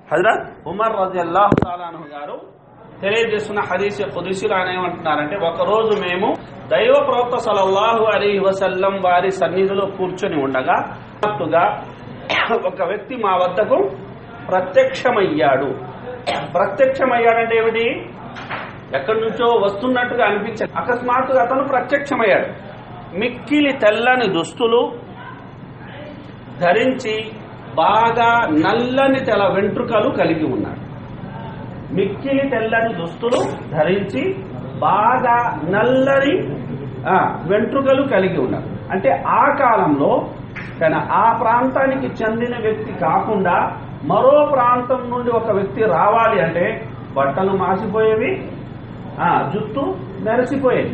హజరత్ ఉమర్ రజల్లాహు తాలాను గారు తెలియజేస్తున్న హదీస్ కుదిసిలో ఆయన ఏమంటున్నారంటే ఒకరోజు మేము దైవ ప్రవక్త సలల్లాహు అలీ వసల్లం వారి సన్నిధిలో కూర్చొని ఉండగా హఠాత్తుగా ఒక వ్యక్తి మా వద్దకు ప్రత్యక్షమయ్యాడు ప్రత్యక్షమయ్యాడంటే ఏమిటి ఎక్కడి నుంచో వస్తున్నట్టుగా అనిపించింది అకస్మాత్తుగా అతను ప్రత్యక్షమయ్యాడు మిక్కిలి తెల్లని దుస్తులు ధరించి బాగా నల్లని తెల వెంట్రుకలు కలిగి ఉన్నాడు మిక్కిలి తెల్లని దుస్తులు ధరించి బాగా నల్లని ఆ, వెంట్రుకలు కలిగి ఉన్నారు అంటే ఆ కాలంలో కానీ ఆ ప్రాంతానికి చెందిన వ్యక్తి కాకుండా మరో ప్రాంతం నుండి ఒక వ్యక్తి రావాలి అంటే బట్టలు మాసిపోయేవి ఆ, జుట్టు మెరిసిపోయేది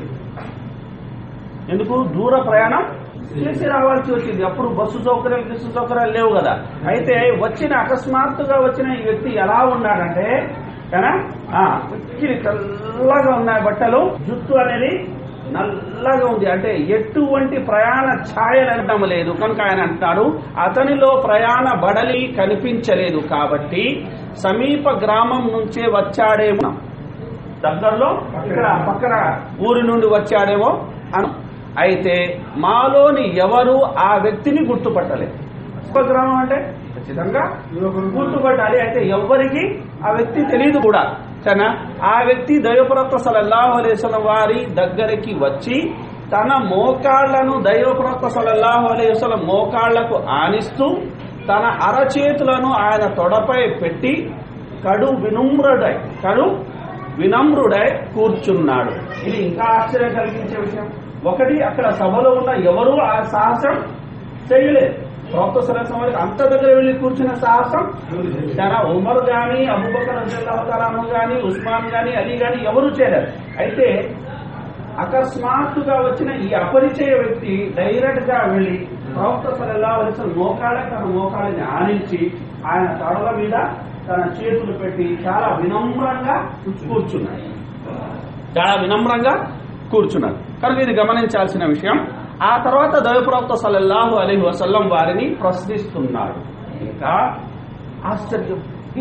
ఎందుకు దూర ప్రయాణం చేసి రావాల్సి వచ్చింది అప్పుడు బస్సు సౌకర్యాలు బస్సు సౌకర్యాలు లేవు కదా అయితే వచ్చిన అకస్మాత్తుగా వచ్చిన ఈ వ్యక్తి ఎలా ఉన్నాడంటే కదా ఆ, మిక్కిలి తెల్లగా ఉన్నాయి బట్టలు జుట్టు అనేది నల్లగా ఉంది అంటే ఎటువంటి ప్రయాణ ఛాయలు అనడం లేదు కనుక ఆయన అంటాడు అతనిలో ప్రయాణ బడలి కనిపించలేదు కాబట్టి సమీప గ్రామం నుంచే వచ్చాడేమో దగ్గరలో ఇక్కడ పక్కన ఊరి నుండి వచ్చాడేమో అను అయితే మాలోని ఎవరు ఆ వ్యక్తిని గుర్తుపట్టలేదు ఉపగ్రహం అంటే ఖచ్చితంగా గుర్తుపట్టాలి అయితే ఎవ్వరికి ఆ వ్యక్తి తెలియదు కూడా సరేనా ఆ వ్యక్తి దైవప్రవక్త సలల్లాహు అలైహి వసల్లం వారి దగ్గరికి వచ్చి తన మోకాళ్లను దైవప్రవక్త సలల్లాహు అలైహి వసల్లం మోకాళ్లకు ఆనిస్తూ తన అరచేతులను ఆయన తొడపై పెట్టి కడు వినమ్రుడై కడు వినమ్రుడై కూర్చున్నాడు ఇది ఇంకా ఆశ్చర్యం కలిగించే విషయం ఒకటి అక్కడ సభలో ఉన్న ఎవరు ఆ సాహసం చేయలేదు ప్రవక్త సలహా వారికి అంత దగ్గర వెళ్ళి కూర్చున్న సాహసం చాలా ఉమర్ గాని అబుబకర్ అబ్దుల్లాహు గాని ఉస్మాన్ గాని అలీ గాని ఎవరు చేయలేరు అయితే అకస్మాత్తుగా వచ్చిన ఈ అపరిచయ వ్యక్తి డైరెక్ట్ గా వెళ్లి ప్రవక్త సలహా వలసిన మోకాళ్ళ తన మోకాళ్ళని ఆనించి ఆయన తడల మీద తన చేతులు పెట్టి చాలా వినమ్రంగా కూర్చున్నాడు చాలా వినమ్రంగా కూర్చున్నాడు కనుక ఇది గమనించాల్సిన విషయం ఆ తర్వాత దైవప్రవక్త సల్లల్లాహు అలైహి వసల్లం వారిని ప్రశ్నిస్తున్నాడు ఇంకా ఆశ్చర్యం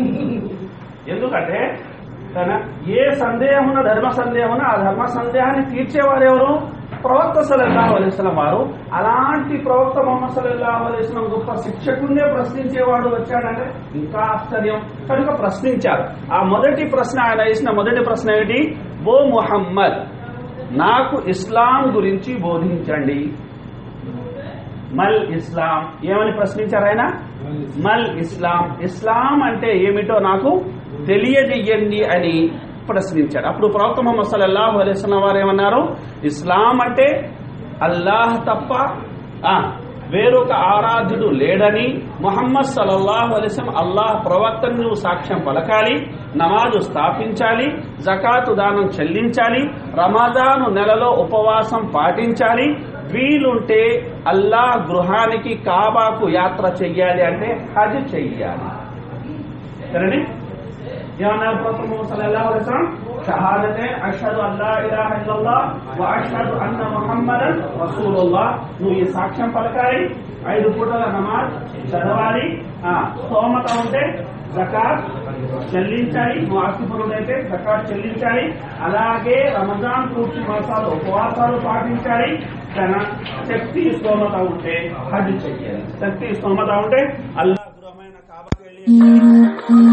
ఎందుకంటే తన ఏ సందేహం ఉన్న ధర్మ సందేహం ఉన్న ఆ ధర్మ సందేహాన్ని తీర్చేవారు ఎవరు ప్రవక్త సల్లల్లాహు అలైహి వసల్లం వారు అలాంటి ప్రవక్త మొహమ్మద్ సల్లల్లాహు అలైహి వసల్లం గొప్ప శిక్షకునే ప్రశ్నించేవాడు వచ్చాడంటే ఇంకా ఆశ్చర్యం కనుక ప్రశ్నించారు ఆ మొదటి ప్రశ్న ఆయన వేసిన మొదటి ప్రశ్న ఏమిటి ఓ ముహమ్మద్ నాకు ఇస్లాం గురించి బోధించండి మల్ ఇస్లాం ఏమని ప్రశ్నించారు ఆయన మల్ ఇస్లాం ఇస్లాం అంటే ఏమిటో నాకు తెలియజెయ్యండి అని ప్రశ్నించాడు అప్పుడు ప్రవక్త ముహమ్మద్ సల్లల్లాహు అలైహి వసల్లం వారు ఏమన్నారు ఇస్లాం అంటే అల్లాహ్ తప్ప ఆ, వేరొక ఆరాధ్యుడు లేడని ముహమ్మద్ సల్లల్లాహు అలైస్లం అల్లాహ్ ప్రవక్తను నువ్వు సాక్ష్యం పలకాలి నమాజు స్థాపించాలి జకాతు దానం చెల్లించాలి రమదాను నెలలో ఉపవాసం పాటించాలి వీలుంటే అల్లాహ్ గృహానికి కాబాకు యాత్ర చెయ్యాలి అంటే హజ్ చెయ్యాలి సరేనే ఏమన్నారు ప్రవక్త ముహమ్మద్ సల్లల్లాహు అలైహి వసల్లం షహాదతే అష్హదు అల్లా ఇలాహ ఇల్లల్లాహ్ వ అష్హదు అన్న ముహమ్మదన్ రసూలుల్లాహ్ నువ్వు ఈ సాక్ష్యం పలకాలి ఐదు పూటల నమాజ్ చదవాలి ఆ స్తోమత ఉంటే జకాత్ చెల్లించాలి నువ్వు ఆస్తిపరుడైతే జకాత్ చెల్లించాలి అలాగే రమజాన్ పూర్తి మాసాలు ఉపవాసాలు పాటించాలి తన శక్తి స్తోమత ఉంటే హజ్ చెయ్యాలి శక్తి స్తోమత ఉంటే అల్లా గృహమైన కాబట్టి వెళ్ళి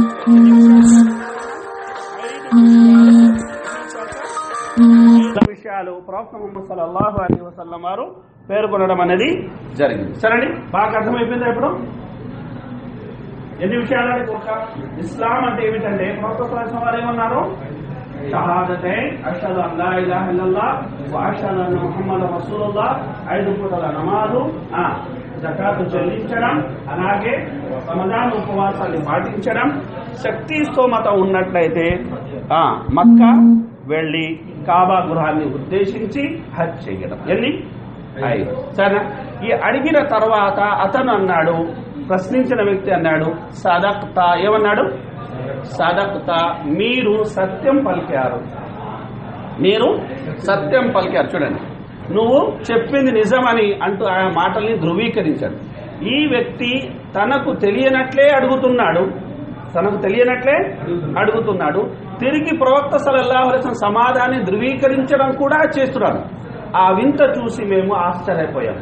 ఐదు విషయాలు ప్రవక్త ముహమ్మద్ సల్లల్లాహు అలైహి వసల్లం వారు పేర్కొనడం అనేది జరిగింది సరేండి బాగా అర్థమైపోయిందా ఇప్పుడు ఎన్ని విషయాలు ఒక ఇస్లాం అంటే ఏమిటంటే ప్రవక్త సల్లల్లాహు అలైహి వసల్లం వారు ఏమన్నారు షహాదతే అషహదు అల్లా ఇలాహ ఇల్లల్లాహ్ వ అషహదు అన్న ముహమ్మద్ రసూలుల్లాహ్ ఐదు పూటల నమాజు ఆ జకాతు చెల్లించడం అలాగే రమజాన్ ఉపవాసాన్ని పాటించడం శక్తి స్తోమత ఉన్నట్లయితే ఆ మక్కా వెళ్ళి కాబా గృహాన్ని ఉద్దేశించి హజ్ చేయడం ఎన్ని ఐదు సరేనా ఈ అడిగిన తర్వాత అతను అన్నాడు ప్రశ్నించిన వ్యక్తి అన్నాడు సదక్త ఏమన్నాడు సదక్త మీరు సత్యం పలికారు మీరు సత్యం పలికారు చూడండి నువ్వు చెప్పింది నిజమని అంటూ ఆ మాటల్ని ధృవీకరించాడు ఈ వ్యక్తి తనకు తెలియనట్లే అడుగుతున్నాడు తనకు తెలియనట్లే అడుగుతున్నాడు తిరిగి ప్రవక్త సలల్లాహు అలైహి వసల్లం సమాధాన్ని ధృవీకరించడం కూడా చేస్తున్నాడు ఆ వింత చూసి మేము ఆశ్చర్యపోయాం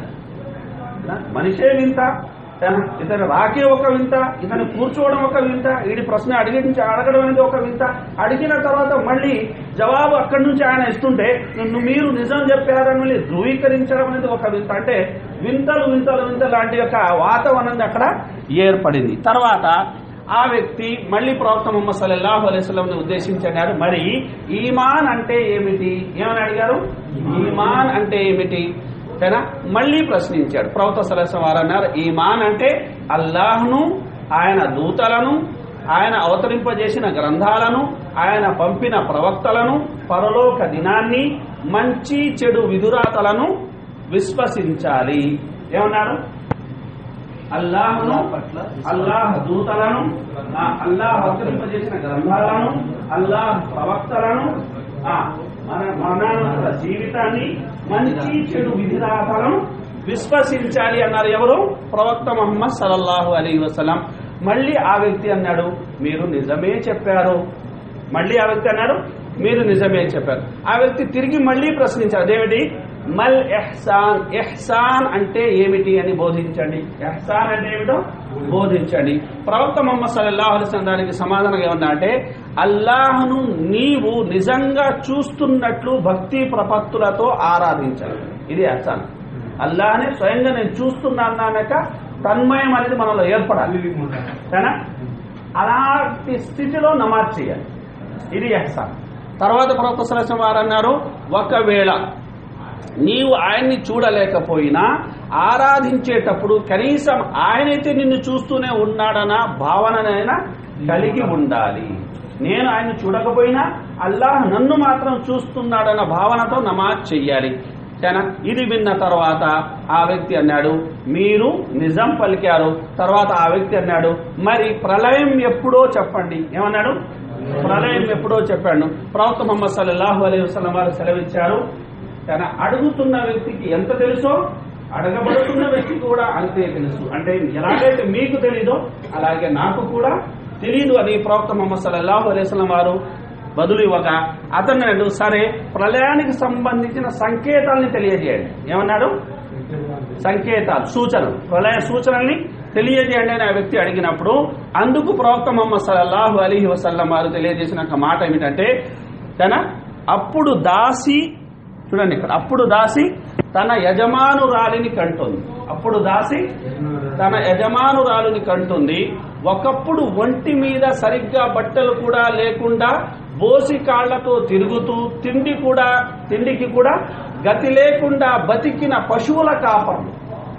మనిషే వింత తన- ఇతను రాకే ఒక వింత ఇతను కూర్చోవడం ఒక వింత వీడి ప్రశ్న అడిగించి అడగడం అనేది ఒక వింత అడిగిన తర్వాత మళ్ళీ జవాబు అక్కడి నుంచి ఆయన ఇస్తుంటే "నువ్వు మీరు నిజం చెప్పారని మళ్ళీ ధృవీకరించడం అనేది ఒక వింత అంటే వింతలు వింతలు వింత లాంటి యొక్క వాతావరణం అక్కడ ఏర్పడింది తర్వాత ఆ వ్యక్తి మళ్ళీ ప్రవక్త ముహమ్మద్ సల్లల్లాహు అలైహి వసల్లంని ఉద్దేశించి అన్నారు మరి ఈమాన్ అంటే ఏమిటి ఏమని అడిగారు ఈమాన్ అంటే ఏమిటి ఓకేనా మళ్ళీ ప్రశ్నించాడు ప్రవక్త సలహా వారు అన్నారు ఈమాన్ అంటే అల్లాహ్ను ఆయన దూతలను ఆయన అవతరింపజేసిన గ్రంథాలను ఆయన పంపిన ప్రవక్తలను పరలోక దినాన్ని మంచి చెడు విదురాతలను విశ్వసించాలి ఏమన్నారు అల్లాహ్ను అల్లాహ్ దూతలను ఆ అల్లాహ్ అవతరింపజేసిన గ్రంథాలను అల్లాహ్ ప్రవక్తలను ఆ మన మరణానంతర జీవితాన్ని మంచి చెడు విధిరాతలను విశ్వసించాలి అన్నారు ఎవరు ప్రవక్త ముహమ్మద్ సల్లల్లాహు అలీ వసలం మళ్ళీ ఆ వ్యక్తి అన్నాడు మీరు నిజమే చెప్పారు మళ్ళీ ఆ వ్యక్తి అన్నాడు మీరు నిజమే చెప్పారు ఆ వ్యక్తి తిరిగి మళ్ళీ ప్రశ్నించారు అదేమిటి మల్ ఎహ్సాన్ ఎహ్సాన్ అంటే ఏమిటి అని బోధించండి ఎహ్సాన్ అంటే ఏమిటో బోధించండి ప్రవక్త మొహమ్మద్ సల్లల్లాహు అలైహి వసల్లం దానికి సమాధానం ఏమన్నా అంటే అల్లాహ్ను నీవు నిజంగా చూస్తున్నట్లు భక్తి ప్రపత్తులతో ఆరాధించాలి ఇది ఎహ్సాన్ అల్లాహ్ని స్వయంగా నేను చూస్తున్నాను అనక తన్మయం అనేది మనలో ఏర్పడాలి సరేనా అలాంటి స్థితిలో నమాజ్ చేయాలి ఇది ఎహ్సాన్ తర్వాత ప్రవక్త సలహం వారు అన్నారు ఒకవేళ నీవు ఆయన్ని చూడలేకపోయినా ఆరాధించేటప్పుడు కనీసం ఆయనైతే నిన్ను చూస్తూనే ఉన్నాడన్న భావననైనా కలిగి ఉండాలి నేను ఆయన చూడకపోయినా అల్లాహ్ నన్ను మాత్రం చూస్తున్నాడన్న భావనతో నమాజ్ చెయ్యాలి సరేనా ఇది విన్న తర్వాత ఆ వ్యక్తి అన్నాడు మీరు నిజం పలికారు తర్వాత ఆ వ్యక్తి అన్నాడు మరి ప్రళయం ఎప్పుడో చెప్పండి ఏమన్నాడు ప్రళయం ఎప్పుడో చెప్పాడు ప్రవక్త ముహమ్మద్ సల్లల్లాహు అలైహి వసల్లం వారు సెలవిచ్చారు కానీ అడుగుతున్న వ్యక్తికి ఎంత తెలుసో అడగబడుతున్న వ్యక్తికి కూడా అంతే తెలుసు అంటే ఎలాగైతే మీకు తెలీదో అలాగే నాకు కూడా తెలియదు అని ప్రవక్త ముహమ్మద్ సల్లల్లాహు అలైహి వసల్లం వారు బదులు ఇవ్వగా అతను అన్నాడు సరే ప్రళయానికి సంబంధించిన సంకేతాలని తెలియజేయండి ఏమన్నాడు సంకేతాలు సూచనలు ప్రళయ సూచనల్ని తెలియజేయండి అని ఆ వ్యక్తి అడిగినప్పుడు అందుకు ప్రవక్త మొహమ్మద్ సల్లల్లాహు అలీహి వసల్లం వారు తెలియజేసిన ఒక మాట ఏమిటంటే తన అప్పుడు దాసి చూడండి ఇక్కడ అప్పుడు దాసి తన యజమానురాలిని కంటుంది అప్పుడు దాసి తన యజమానురాలుని కంటుంది ఒకప్పుడు ఒంటి మీద సరిగ్గా బట్టలు కూడా లేకుండా బోసి కాళ్లతో తిరుగుతూ తిండి కూడా తిండికి కూడా గతి లేకుండా బతికిన పశువుల కాపర్లు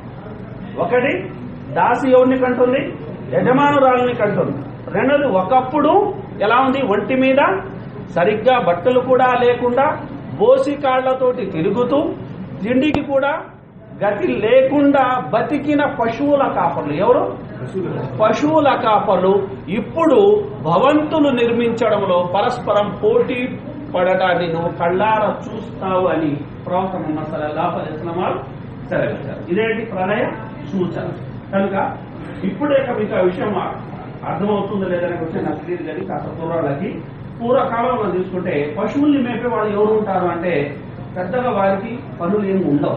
ఒకటి దాసి ఎవరిని కంటుంది యజమానురాలిని కంటుంది రెండోది ఒకప్పుడు ఎలా ఉంది ఒంటి మీద సరిగ్గా బట్టలు కూడా లేకుండా బోసి కాళ్లతోటి తిరుగుతూ తిండికి కూడా గతి లేకుండా బతికిన పశువుల కాపర్లు ఎవరు పశువుల కాపర్లు ఇప్పుడు భవంతులు నిర్మించడంలో పరస్పరం పోటీ పడటాన్ని నువ్వు కళ్ళారా చూస్తావు అని ప్రవక్త ముహమ్మద్ సల్లల్లాహు అలైహి వసల్లం వారు సెలవిచ్చారు ఇదేంటి ప్రళయ సూచన కనుక ఇప్పుడే ఇక మీకు ఆ విషయం అర్థమవుతుందో లేదనే విషయం నాకు తెలియదు కానీ కాస్త పూర్వాలకి పూర్వకాలంలో తీసుకుంటే పశువుల్ని మేపే వాళ్ళు ఎవరు ఉంటారు అంటే పెద్దగా వారికి పనులు ఏమి ఉండవు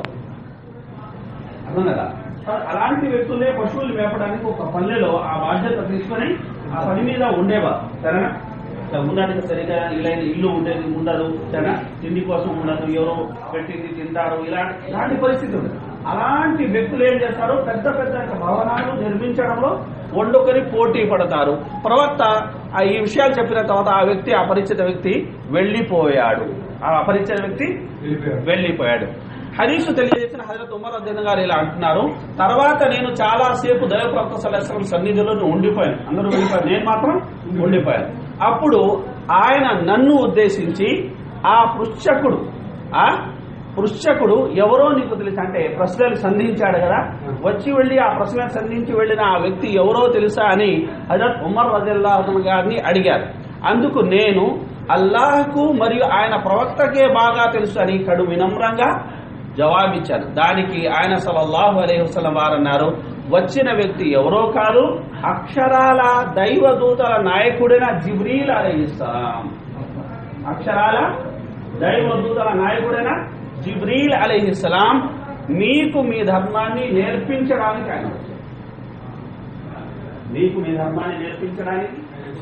అర్థం కదా అలాంటి వ్యక్తులే పశువులు మేపడానికి ఒక పల్లెలో ఆ బాధ్యత తీసుకొని ఆ పని మీద ఉండేవారు సరేనా ఇట్లా ఉండడానికి సరిగా ఇలాంటి ఇల్లు ఉండేది ఉండదు సరేనా తిండి కోసం ఉండదు ఎవరో పెట్టింది తింటారు ఇలాంటి ఇలాంటి పరిస్థితి ఉంది అలాంటి వ్యక్తులు ఏం చేస్తారు పెద్ద పెద్ద భవనాలు నిర్మించడంలో వండుకొని పోటీ పడతారు ప్రవక్త ఆ ఈ విషయాలు చెప్పిన తర్వాత ఆ వ్యక్తి అపరిచిత వ్యక్తి వెళ్ళిపోయాడు ఆ అపరిచిత వ్యక్తి వెళ్ళిపోయాడు హరీష్ తెలియజేసిన హజరత్ ఉమర్ అద్దెన్ గారు ఇలా అంటున్నారు తర్వాత నేను చాలా సేపు దైవప్రవక్త సలహం సన్నిధిలో ఉండిపోయాను అందరూ వెళ్ళిపోయాను నేను మాత్రం ఉండిపోయాను అప్పుడు ఆయన నన్ను ఉద్దేశించి ఆ పృచ్ఛకుడు ఆ పృచ్ఛకుడు ఎవరో నీకు తెలుసా అంటే ప్రశ్నలు సంధించాడు కదా వచ్చి వెళ్ళి ఆ ప్రశ్నలు సంధించి వెళ్ళిన ఆ వ్యక్తి ఎవరో తెలుసా అని హజరత్ ఉమర్ రజల్లాహన్ గారిని అడిగారు అందుకు నేను అల్లాహకు మరియు ఆయన ప్రవక్తకే బాగా తెలుసు అని కడు వినమ్రంగా జవాబిచ్చారు దానికి ఆయన సల్లల్లాహు అలైహి వసల్లం వారు అన్నారు వచ్చిన వ్యక్తి ఎవరో కాదు అక్షరాల దైవదూతల నాయకుడైన జిబ్రీల్ అలైహిస్సలాం అక్షరాల దైవదూతల నాయకుడైన జిబ్రీల్ అలైహిస్సలాం మీకు మీ ధర్మాన్ని నేర్పించడానికి ఆయన వచ్చారు. మీకు మీ ధర్మాన్ని నేర్పించడానికి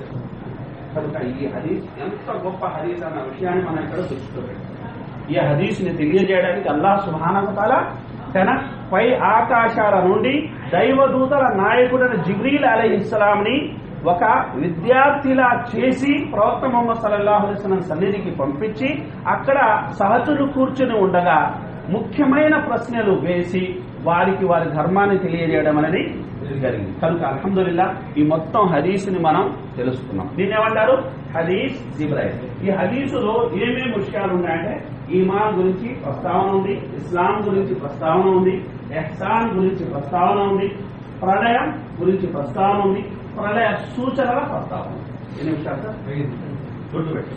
కనుక ఈ హదీస్ ఎంత గొప్ప హదీస్ అన్న విషయాన్ని మనం ఇక్కడ దృష్టిలో పెట్టాం ఈ హదీస్ని తెలియజేయడానికి అల్లాహ్ సుహానవతాల తన పై ఆకాశాల నుండి దైవదూతల నాయకుడైన జిబ్రీల్ అలీ ఇస్లాంని ఒక విద్యార్థిలా చేసి ప్రవక్త మొహమ్మద్ సల్లల్లాహు అలైహి వసల్లం సన్నిధికి పంపించి అక్కడ సహచులు కూర్చుని ఉండగా ముఖ్యమైన ప్రశ్నలు వేసి వారికి వారి ధర్మాన్ని తెలియజేయడం అనేది జరిగింది కనుక అల్హమ్దుల్లా ఈ మొత్తం హదీస్ని మనం తెలుసుకున్నాం దీన్ని ఏమంటారు హదీస్ జిబ్రాయిల్ ఈ హదీసులో ఏమేమి విషయాలు ఉన్నాయంటే ఈమాన్ గురించి ప్రస్తావన ఉంది ఇస్లాం గురించి ప్రస్తావన ఉంది ఎహ్సాన్ గురించి ప్రస్తావన ఉంది ప్రళయం గురించి ప్రస్తావన ఉంది ప్రళయ సూచనల ప్రస్తావన ఉంది. ఎన్ని విషయాలు సార్ గుర్తుపెట్టు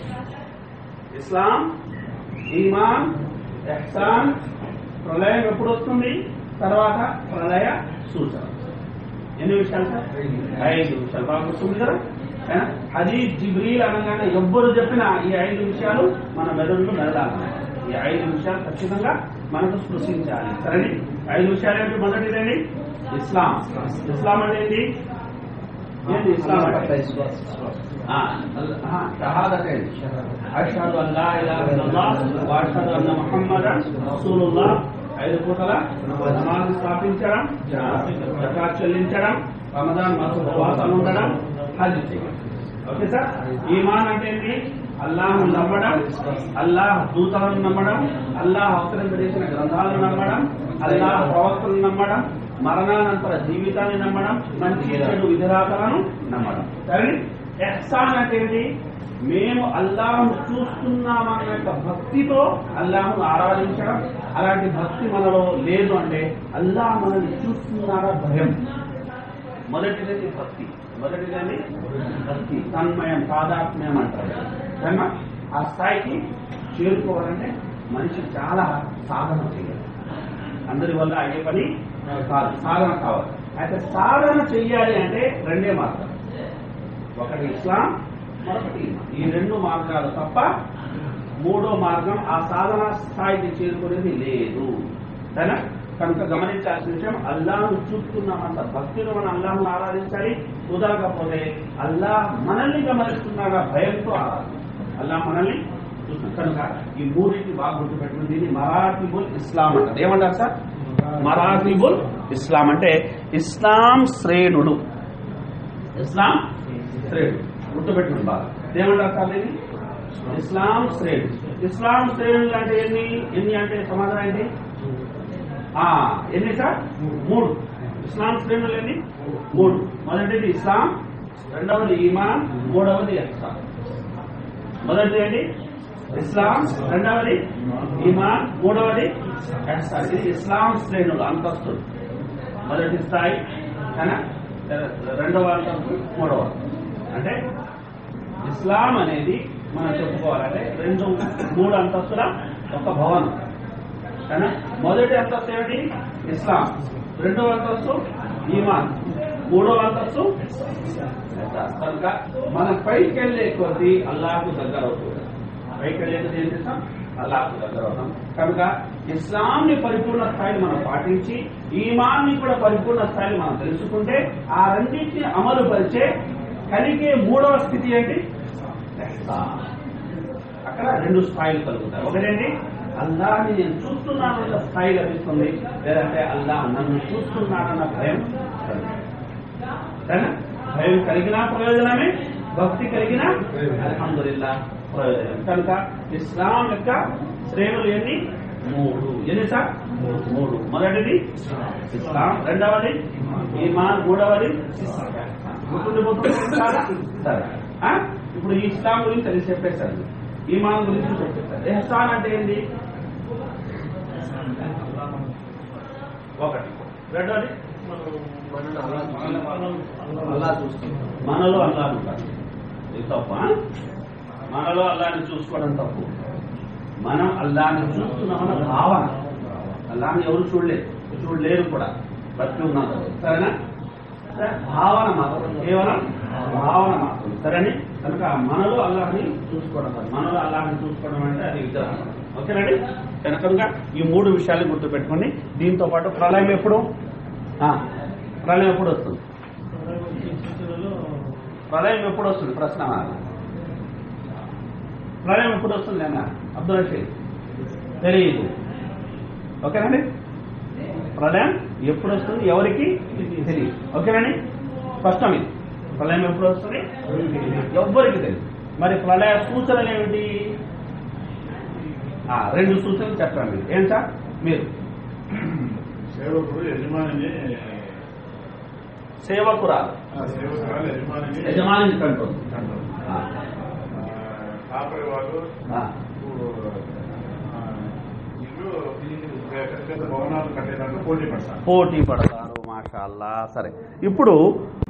ఇస్లాం ఈమాన్ ఎహ్సాన్ ప్రళయం ఎప్పుడు వస్తుంది తర్వాత ప్రళయ సూచన ఎన్ని విషయాలు సార్ ఐదు విషయాలు బాగా గుర్తుంది కదా ఏ? హదీస్ జిబ్రీల్ అనగానే ఎవ్వరు చెప్పినా ఈ ఐదు విషయాలు మన మెదడులో మెదలాలి ఈ ఐదు విషయాలు ఖచ్చితంగా మనకు స్పృశించాలి సరే ఐదు విషయాలు ఏంటి మొదటిదండి ఇస్లాం ఇస్లాం అంటే ఏంటి ఏంటి ఇస్లాం అంటే ఆ, అల్- ఆహా, షహాదత్ ఏంటి? అష్హదు అన్ లా ఇలాహ ఇల్లల్లాహ్ వ అష్హదు అన్న ముహమ్మదన్ రసూలుల్లాహ్ ఐదు పూటల నమాజ్ స్థాపించడం జకాత్ చెల్లించడం రమదాన్ మాసం ఉపవాసాలు ఉండడం హజ్ చేయడం ఓకే సార్ ఈమాన్ అంటే ఏంటి అల్లాహ్ నమ్మడం అల్లాహ్ దూతలను నమ్మడం అల్లాహ్ అవతరింపజేసిన గ్రంథాలను నమ్మడం అల్లాహ్ ప్రవక్తలను నమ్మడం మరణానంతర జీవితాన్ని నమ్మడం మంచి చెడు విధిరాతలను నమ్మడం సరే ఎహ్సాన్ అంటే ఏంటి మేము అల్లాహ్ను చూస్తున్నామన్న యొక్క భక్తితో అల్లాహ్ను ఆరాధించడం అలాంటి భక్తి మనలో లేదు అంటే అల్లాహ్ మనల్ని చూస్తున్నారా భయం మొదటిది భక్తి మొదటిది భక్తి తన్మయం తాదాత్మ్యం అంటారు కనుక ఆ స్థాయికి చేరుకోవాలంటే మనిషి చాలా సాధన చేయాలి అందరి వల్ల అయ్యే పని కాదు సాధన కావాలి అయితే సాధన చెయ్యాలి అంటే రెండే మార్గాలు ఒకటి ఇస్లాం మరొకటి ఈమాన్. ఈ రెండు మార్గాలు తప్ప మూడో మార్గం ఆ సాధన స్థాయికి చేరుకునేది లేదు సరేనా కనుక గమనించాల్సిన విషయం అల్లాహ్ను చూస్తున్నంత భక్తిలో మనం అల్లాహ్ను ఆరాధించాలి కుదరకపోతే అల్లాహ్ మనల్ని గమనిస్తున్నాగా భయంతో ఆరాధించాలి అల్లాహ్ మనల్ని చూస్తున్నాడు కనుక ఈ మూడింటి బాగా గుర్తుపెట్టుకుని దీన్ని మరాఠీబుల్ ఇస్లాం అంటారు ఏమంటారు సార్ మరాఠీబుల్ ఇస్లాం అంటే ఇస్లాం శ్రేణులు ఇస్లాం శ్రేణులు గుర్తుపెట్టుకుని బాగా ఏమంటారు సార్ దీన్ని ఇస్లాం శ్రేణులు ఇస్లాం శ్రేణులు అంటే ఎన్ని ఎన్ని అంటే సమాధానం ఏంటి ఆ, ఎన్ని సార్ మూడు ఇస్లాం శ్రేణులు ఎన్ని మూడు మొదటిది ఇస్లాం రెండవది ఈమాన్ మూడవది ఇస్లాం మొదటిది ఏంటి ఇస్లాం రెండవది ఈమాన్ మూడవది ఇహ్సాన్. ఇది ఇస్లాం శ్రేణులు అంతస్తులు మొదటి స్థాయి కానీ రెండవ అంతస్తు మూడవ అంటే ఇస్లాం అనేది మనం చెప్పుకోవాలంటే రెండు మూడు అంతస్తుల ఒక భవనం కానీ మొదటి అంతస్తు ఏమిటి ఇస్లాం రెండవ అంతస్తు ఈమాన్ మూడవ అంతస్తు కనుక మనం పైకి వెళ్ళే కొద్దీ అల్లాహకు దగ్గర అవుతుంది పైకి వెళ్ళే కొద్దీ ఏం చేస్తాం అల్లాహకు దగ్గర అవుతాం కనుక ఇస్లాంని పరిపూర్ణ స్థాయిని మనం పాటించి ఈమాన్ని కూడా పరిపూర్ణ స్థాయిని మనం తెలుసుకుంటే ఆ రెండింటిని అమలు పరిచే కలిగే మూడవ స్థితి ఏంటి ఇహ్సాన్. అక్కడ రెండు స్థాయిలు కలుగుతాయి ఒకటేంటి అల్లాహ్ని నేను చూస్తున్నానన్న స్థాయి లభిస్తుంది లేదంటే అల్లాహ్ నన్ను చూస్తున్నాడన్న భయం కలుగుతుంది. సరేనా భయం కలిగినా ప్రయోజనమే భక్తి కలిగినా అల్హమ్దుల్లా ప్రయోజనం కనుక ఇస్లాం యొక్క శ్రేణులు ఎన్ని మూడు ఎన్ని సార్ మూడు మొదటిది ఇస్లాం రెండవది ఈమాన్ మూడవది గుర్తుండిపోతుంది చాలా? సరే ఆ? ఇప్పుడు ఈ ఇస్లాం గురించి అది చెప్పేశారు ఈమాన్ గురించి చెప్పేశారు ఎహ్సాన్ అంటే ఏంటి ఒకటి రెండవది అల్లా చూస్తుంది మనలో అల్లాహ్ ఉంటాడు ఇది తప్ప మనలో అల్లాహ్ని చూసుకోవడం తప్పు మనం అల్లాహ్ని చూస్తున్నామన్న భావన అల్లాహ్ని ఎవరు చూడలేదు చూడలేరు కూడా బతికి ఉన్నంత వరకు. సరేనా సరే, భావన మాత్రం కేవలం భావన మాత్రం సరేని కనుక మనలో అల్లాహ్ని చూసుకోవడం కాదు. మనలో అల్లాహ్ని చూసుకోవడం అంటే అది విగ్రహం ఓకేనండి కనుక ఈ మూడు విషయాలు గుర్తుపెట్టుకోండి దీంతో పాటు ప్రళయం ఎప్పుడు ఆ, ప్రళయం ఎప్పుడు వస్తుంది ప్రళయం ఎప్పుడు వస్తుంది ప్రశ్న అనాలి. ప్రళయం ఎప్పుడు వస్తుంది అన్న అబ్దుల్ రషీద్ తెలియదు ఓకేనండి ప్రళయం ఎప్పుడు వస్తుంది ఎవరికి తెలియదు ఓకేనండి స్పష్టం ఇది ప్రళయం ఎప్పుడు వస్తుంది ఎవ్వరికి తెలియదు మరి ప్రళయ సూచనలు ఏమిటి ఆ, రెండు సూచనలు చెప్పండి మీరు ఏం సార్ మీరు సేవకుడు యజమానిని సేవకురాలు ఆ సేవకురాలు యజమానిని యజమానిని కంటుంది అంటారు. ఆ, ఆ, కాపరి వాళ్ళు ఆ, ఆ, ఇల్లు పెద్ద పెద్ద భవనాలు కట్టేదాంట్లో పోటీ పడతారు పోటీ పడతారు మాషాల్లా సరే ఇప్పుడు